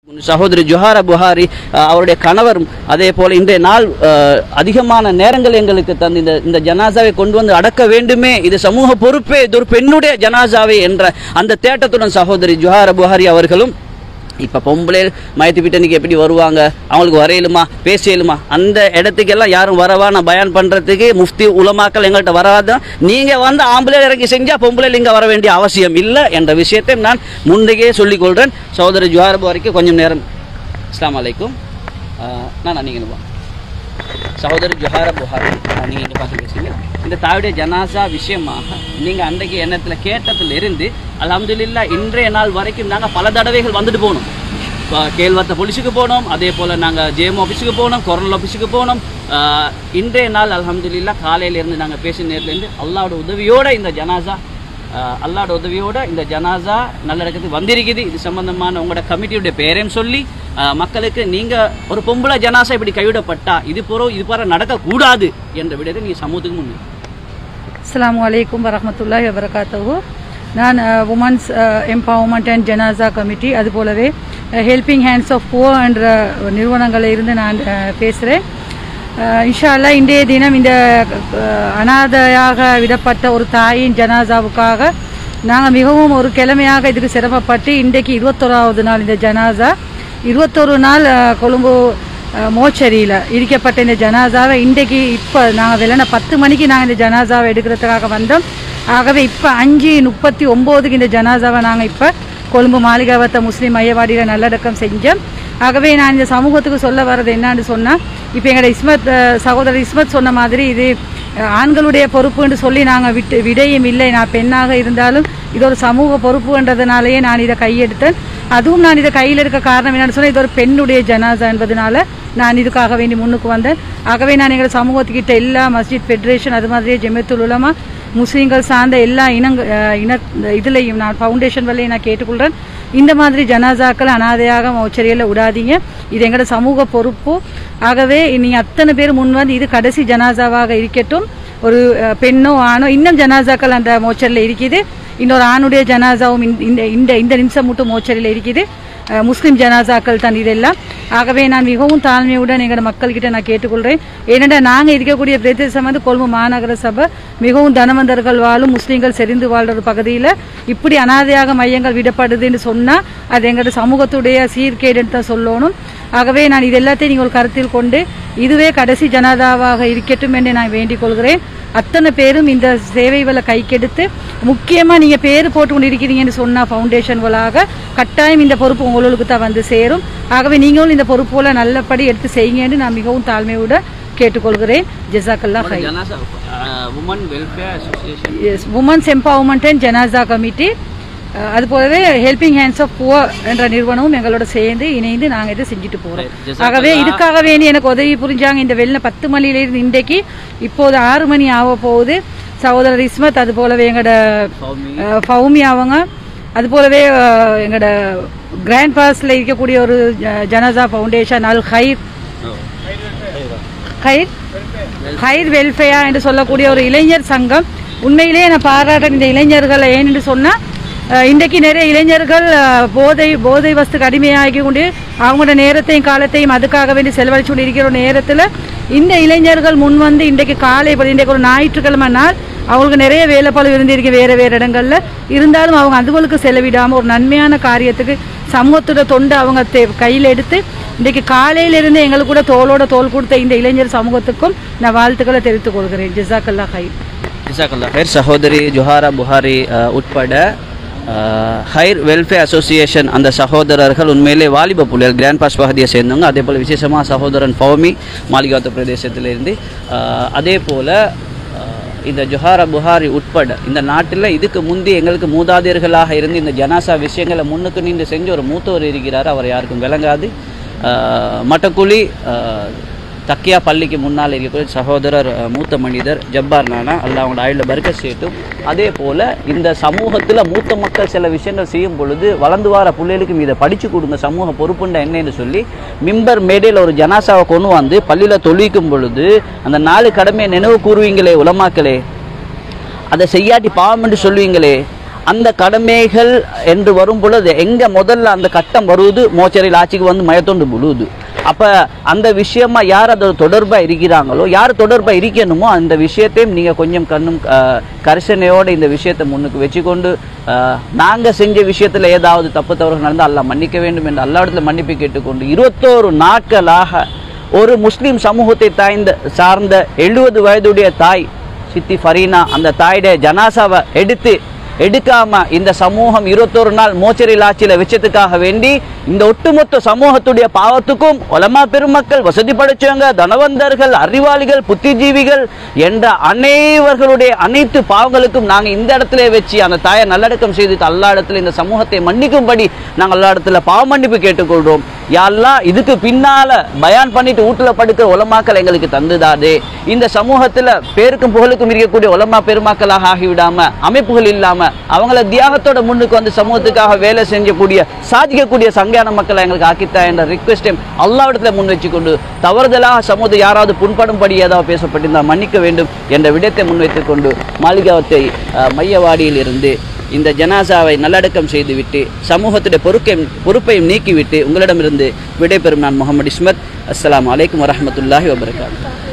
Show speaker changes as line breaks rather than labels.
சகோதரி ஜுஹாரா புகாரி அஹ், அவருடைய கணவரும் அதே போல இன்றைய நாள் அஹ், அதிகமான நேரங்கள் எங்களுக்கு தந்து இந்த இந்த ஜனாசாவை கொண்டு வந்து அடக்க வேண்டுமே இது சமூக பொறுப்பே இது ஒரு பெண்ணுடைய ஜனாசாவே என்ற அந்த தேட்டத்துடன் சகோதரி ஜுஹாரா புகாரி அவர்களும் இப்ப பொம்பளை மயத்து பிட்டனுக்கு எப்படி வருவாங்க அவங்களுக்கு வரையலுமா பேசலுமா அந்த இடத்துக்கெல்லாம் யாரும் வரவா நான் பயான் பண்றதுக்கு முஃப்தி உலமாக்கள் எங்கள்கிட்ட வராத நீங்க வந்து ஆம்பளை இறங்கி செஞ்சா பொம்பளை இங்க வர வேண்டிய அவசியம் இல்லை என்ற விஷயத்தை நான் முன்னையே சொல்லிக் கொள்றேன் சகோதரி ஜுஹார் வரைக்கும் கொஞ்சம் நேரம் அஸ்ஸலாமு அலைக்கும் ஆஹ் நான் நீங்கள் வா சகோதரி ஜுஹார புகாரி ஆஹ் நீங்க இங்க பார்த்து பேசுங்க இந்த தாயுடைய ஜனாசா விஷயமாக நீங்க அன்றைக்கு எண்ணத்துல கேட்டதுல இருந்து அல்ஹம்துலில்லாஹ் இன்றைய நாள் வரைக்கும் நாங்க பல தடவைகள் வந்துட்டு போனோம் இப்போ கேழ்வத்த போலீஸுக்கு போனோம் அதே போல் நாங்கள் ஜேஎம் ஆஃபீஸுக்கு போனோம் கொரோனா ஆஃபீஸுக்கு போனோம் ஆஹ் இன்றைய நாள் அல்ஹம்துலில்லாஹ் காலையில இருந்து நாங்கள் பேசின நேரத்துலேருந்து அல்லாவோட உதவியோட இந்த ஜனாசா ஆஹ் அல்லாஹ்வோட உதவியோட இந்த ஜனாசா நல்லடக்கத்துக்கு வந்திருக்குது இது சம்பந்தமான உங்களோட கமிட்டியுடைய பேரையும் சொல்லி ஆஹ் மக்களுக்கு நீங்க ஒரு பொம்பளை ஜனாசா இப்படி கைவிடப்பட்டா இது போற இது போற நடக்கக்கூடாது என்ற விடத்தை நீங்க சமூகத்துக்கு முன்னே
அஸ்ஸலாமு அலைக்கும் வரஹ்மத்துல்லாஹி வபரகாத்துஹு நான் உமன்ஸ் எம்பவர்மெண்ட் அண்ட் ஜனாசா கமிட்டி அது போலவே ஹெல்பிங் ஹேண்ட்ஸ் ஆஃப் புவர் என்ற நிறுவனங்களில் இருந்து நான் பேசுகிறேன் இன்ஷா அல்லாஹ் இன்றைய தினம் இந்த அஹ், அனாதையாக விடப்பட்ட ஒரு தாயின் ஜனாசாவுக்காக நாங்கள் மிகவும் ஒரு கிழமையாக இதுக்கு சிரமப்பட்டு இன்றைக்கு இருபத்தோராவது நாள் இந்த ஜனாசா இருபத்தொரு நாள் அஹ், கொழும்பு அஹ், மோச்சரியில் இடிக்கப்பட்ட இந்த ஜனாசாவை இன்றைக்கு இப்போ நாங்கள் வெள்ளன பத்து மணிக்கு நாங்கள் இந்த ஜனாசாவை எடுக்கிறதுக்காக வந்தோம் ஆகவே இப்போ அஞ்சு முப்பத்தி ஒம்போதுக்கு இந்த ஜனாசாவை நாங்கள் இப்போ கொழும்பு மாளிகாவத்த முஸ்லீம் மையவாடியில் நல்லடக்கம் செஞ்சோம் ஆகவே நான் இந்த சமூகத்துக்கு சொல்ல வர்றது என்னன்னு சொன்னால் இப்போ எங்களோட இஸ்மத் அஹ், சகோதரர் இஸ்மத் சொன்ன மாதிரி இது அஹ், ஆண்களுடைய பொறுப்புன்னு சொல்லி நாங்கள் விட்டு விடையும் இல்லை நான் பெண்ணாக இருந்தாலும் இது ஒரு சமூக பொறுப்புன்றதுனாலேயே நான் இதை கையெடுத்தேன் அதுவும் நான் இதை கையில் இருக்க காரணம் என்னன்னு சொன்னால் இது ஒரு பெண்ணுடைய ஜனாசா என்பதனால நான் இதுக்காக வேண்டி முன்னுக்கு வந்தேன் ஆகவே நான் எங்கள் சமூகத்துக்கிட்ட எல்லா மஸ்ஜித் ஃபெடரேஷன் அது மாதிரியே ஜெமியத்துல் உலமா முஸ்லீம்கள் சார்ந்த எல்லா இனங்க அஹ் இன இதுலையும் நான் ஃபவுண்டேஷன் வரையும் நான் கேட்டுக்கொள்கிறேன் இந்த மாதிரி ஜனாசாக்கள் அனாதையாக மௌச்சரியில் விடாதீங்க இது எங்களோட சமூக பொறுப்பு ஆகவே நீங்கள் அத்தனை பேர் முன் வந்து இது கடைசி ஜனாசாவாக இருக்கட்டும் ஒரு அஹ், பெண்ணோ ஆணோ இன்னும் ஜனாசாக்கள் அந்த மோச்சரில் இருக்குது இன்னொரு ஆணுடைய ஜனாசாவும் இந்த- இந்த இந்த இந்த நிமிஷம் மட்டும் மோச்சரியில் இருக்குது அஹ், முஸ்லிம் ஜனாசாக்கள் தான் இதெல்லாம் ஆகவே நான் மிகவும் தாழ்மையுடன் எங்களோட மக்கள்கிட்ட நான் கேட்டுக்கொள்கிறேன் ஏனென்றா நாங்கள் இருக்கக்கூடிய பிரதேசம் வந்து கொழும்பு மாநகர சபை மிகவும் தனவந்தர்கள் வாழும் முஸ்லீம்கள் செறிந்து வாழ்ற ஒரு பகுதியில் இப்படி அனாதையாக மையங்கள் விடப்படுதுன்னு சொன்னால் அது எங்களோட சமூகத்துடைய சீர்கேடுன்னு தான் சொல்லணும் ஆகவே நான் இது எல்லாத்தையும் நீங்கள் ஒரு கருத்தில் கொண்டு இதுவே கடைசி ஜனாதாவாக இருக்கட்டும் என்று நான் வேண்டிக் கொள்கிறேன் அத்தனை பேரும் இந்த சேவைகளை கைக்கெடுத்து முக்கியமாக நீங்கள் பேர் போட்டு கொண்டு இருக்கிறீங்கன்னு சொன்ன ஃபவுண்டேஷன்களாக கட்டாயம் இந்த பொறுப்பு உங்களுக்கு தான் வந்து சேரும் ஆகவே நீங்களும் இந்த பொறுப்புகளை நல்லபடி எடுத்து செய்யுங்கன்னு நான் மிகவும் தாழ்மையோட கேட்டுக்கொள்கிறேன் ஜெசாக்கல்லா ஹை
ஜனாசா உமன் வெல்ஃபேர் அசோசியேஷன்
எஸ் உமன்ஸ் எம்பவர்மெண்ட் அண்ட் ஜனாசா கமிட்டி அது போலவே ஹெல்பிங் ஹேண்ட்ஸ் ஆஃப் புவர் என்ற நிறுவனமும் எங்களோட சேர்ந்து இணைந்து நாங்கள் இதை செஞ்சுட்டு போகிறோம்
ஜஸாக்கல்லாஹ்.
ஆகவே இதுக்காக வேண்டி எனக்கு உதவி புரிஞ்சாங்க இந்த வெள்ள பத்து மணியிலிருந்து இன்றைக்கு இப்போது ஆறு மணி ஆக போகுது சகோதரர் இஸ்மத் அது போலவே எங்களோட
சௌமி
அஹ், ஃபவுமி அவங்க அது போலவே அஹ், எங்களோட கிராண்ட் பாஸில் இருக்கக்கூடிய ஒரு ஜ- ஜனதா ஃபவுண்டேஷன் அல் ஹைர் ஹைர் ஹைர் வெல்ஃபேர் என்று சொல்லக்கூடிய ஒரு இளைஞர் சங்கம் உண்மையிலேயே நான் பாராட்டுறேன் இந்த இளைஞர்களை ஏன்னு சொன்னால் இன்றைக்கு நிறைய இளைஞர்கள் அஹ், போதை போதை வஸ்துக்கு அடிமையாகி கொண்டு அவங்களோட நேரத்தையும் காலத்தையும் அதுக்காக வேண்டி செலவழிச்சு கொண்டு இருக்கிற ஒரு நேரத்தில் இந்த இளைஞர்கள் முன் வந்து இன்றைக்கு காலை பொழுது, இன்றைக்கு ஒரு ஞாயிற்றுக்கிழமை நாள் அவங்களுக்கு நிறைய வேலைப்பாடு இருந்திருக்கு வேறு வேறு இடங்கள்ல இருந்தாலும் அவங்க அதுகளுக்கு செலவிடாமல் ஒரு நன்மையான காரியத்துக்கு சமூகத்தோட தொண்டு அவங்க தே- கையில் எடுத்து இன்றைக்கு காலையிலிருந்து எங்களுக்கு கூட தோளோட தோல் கொடுத்த இந்த இளைஞர் சமூகத்துக்கும் நான் வாழ்த்துக்களை தெரிவித்துக் கொள்கிறேன் ஜிசாக்கல்லா ஹை
ஜிசாக்கல்லா ஹைர் சகோதரி ஜுஹாரா புகாரி அஹ், உட்பட அஹ், ஹைர் வெல்ஃபேர் அசோசியேஷன் அந்த சகோதரர்கள் உண்மையிலே வாலிப புள்ளியர் கிராண்ட் பாஸ் பகுதியை சேர்ந்தவங்க அதே போல் விசேஷமாக சகோதரன் பௌமி மாளிகாத்து பிரதேசத்திலிருந்து அஹ், அதே போல் இந்த ஜுஹாரா புகாரி உட்பட இந்த நாட்டில் இதுக்கு முந்தி எங்களுக்கு மூதாதையர்களாக இருந்து இந்த ஜனாசா விஷயங்களை முன்னுக்கு நின்று செஞ்ச ஒரு மூத்தவர் இருக்கிறார் அவர் யாருக்கும் விளங்காது அஹ், மட்டக்குழி அஹ், தக்கியா பள்ளிக்கு முன்னால் இருக்கக்கூடிய சகோதரர் அஹ், மூத்த மனிதர் ஜப்பார் நானா அல்லாஹ் அவங்களோட ஆயுள பருக்க சேர்ட்டும் அதே போல் இந்த சமூகத்தில் மூத்த மக்கள் சில விஷயங்கள் செய்யும் பொழுது வளர்ந்து வர பிள்ளைகளுக்கும் இதை படித்து கொடுங்க சமூக பொறுப்புண்ட என்னன்னு சொல்லி மிம்பர் மேடையில் ஒரு ஜனாசாவை கொண்டு வந்து பள்ளியில் தொழிக்கும் பொழுது அந்த நாலு கடமையை நினைவு கூறுவீங்களே உலமாக்களே அதை செய்யாட்டி பாவம் என்று சொல்லுவீங்களே அந்த கடமைகள் என்று வரும் பொழுது எங்க முதல்ல அந்த கட்டம் வருவது மோச்சரில் ஆட்சிக்கு வந்து மயத்தொண்டு விழுவுது அப்ப அந்த விஷயமா யார் அதோட தொடர்பா இருக்கிறாங்களோ யார் தொடர்பா இருக்கணுமோ அந்த விஷயத்தையும் நீங்க கொஞ்சம் கண்ணும் அஹ், கரிசனையோட இந்த விஷயத்தை முன்னுக்கு வச்சுக்கொண்டு அஹ், நாங்க செஞ்ச விஷயத்துல ஏதாவது தப்பு தவறு நடந்தால் அல்லாஹ் மன்னிக்க வேண்டும் என்று அல்லா இடத்துல மன்னிப்பு கேட்டுக்கொண்டு இருபத்தோரு நாட்களாக ஒரு முஸ்லிம் சமூகத்தை தாய்ந்த சார்ந்த எழுபது வயதுடைய தாய் சித்தி ஃபரீனா அந்த தாயுடைய ஜனாசாவை எடுத்து எடுக்காம இந்த சமூகம் இருபத்தொரு நாள் மோச்சரில் ஆட்சியில வச்சதுக்காக வேண்டி இந்த ஒட்டுமொத்த சமூகத்துடைய பாவத்துக்கும் உலமா பெருமக்கள் வசதி படைச்சவங்க தனவந்தர்கள் அறிவாளிகள் புத்திஜீவிகள் என்ற அனைவர்களுடைய அனைத்து பாவங்களுக்கும் நாங்க இந்த இடத்துல வச்சு அந்த தாயை நல்லடக்கம் செய்து அல்லா இடத்துல இந்த சமூகத்தை மன்னிக்கும்படி நாங்கள் எல்லா இடத்துல பாவ மன்னிப்பு கேட்டுக்கொள்றோம் யாரெல்லாம் இதுக்கு பின்னால பயான் பண்ணிட்டு வீட்டுல படுக்கிற உலமாக்கள் எங்களுக்கு தந்துதாதே இந்த சமூகத்துல பேருக்கும் புகழுக்கும் இருக்கக்கூடிய உலமா பெருமாக்களாக ஆகிவிடாம அமைப்புகள் இல்லாம அவங்கள தியாகத்தோட முன்னுக்கு வந்து சமூகத்துக்காக வேலை செஞ்சக்கூடிய சாதிக்கக்கூடிய சங்கையான மக்களை எங்களுக்கு ஆக்கித்தா என்ற ரிக்வெஸ்டையும் அல்லா இடத்துல முன் வச்சுக்கொண்டு தவறுதலாக சமூகத்தை யாராவது புண்படும்படி ஏதாவது பேசப்பட்டிருந்தால் மன்னிக்க வேண்டும் என்ற விடயத்தை முன்வைத்துக் கொண்டு மாளிகாவத்தை அஹ், மையவாடியில் இருந்து இந்த ஜனாசாவை நல்லடக்கம் செய்துவிட்டு சமூகத்துடைய பொறுக்கை பொறுப்பையும் நீக்கிவிட்டு உங்களிடமிருந்து விடைபெறும் நான் முகமது இஸ்மத் அஸ்ஸலாமு அலைக்கும் வரஹ்மத்துல்லாஹி வபரகாத்துஹு